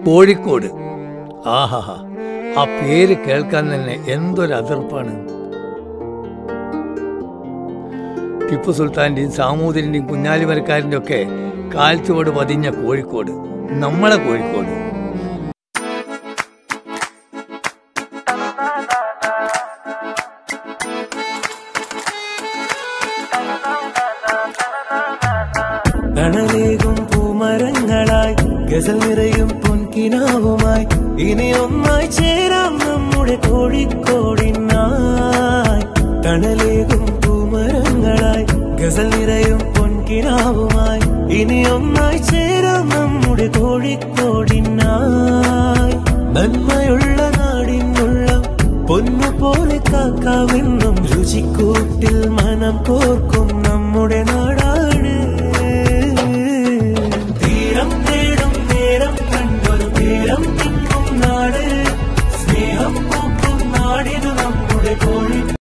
കോഴിക്കോട് ആഹാ ആ പേര് കേൾക്കാൻ തന്നെ എന്തൊരു അതിർപ്പാണ് ടിപ്പു സുൽത്താന്റെയും സാമൂതിരിന്റെയും കുഞ്ഞാലിമരക്കാരൻ്റെ ഒക്കെ കാൽച്ചുവട് പതിഞ്ഞ കോഴിക്കോട് നമ്മളെ കോഴിക്കോട് തണലേകും പൂമരങ്ങളായി ഗസൽ നിറയും പൊൻകിനാവുമായി ഇനി ഒന്നായി ചേരാം നമ്മുടെ കോഴിക്കോടിനായി തണലേകും പൂമരങ്ങളായി ഗസൽ നിറയും പൊൻകിനാവുമായി ഇനി ഒന്നായി ചേരാം നമ്മുടെ കോഴിക്കോടിനായി നന്മയുള്ള നാടിനുള്ള പൊന്നു പോലെ കാക്കാമെന്നും രുചിക്കൂട്ടിൽ മനം കോർക്കും നമ്മുടെ നാട്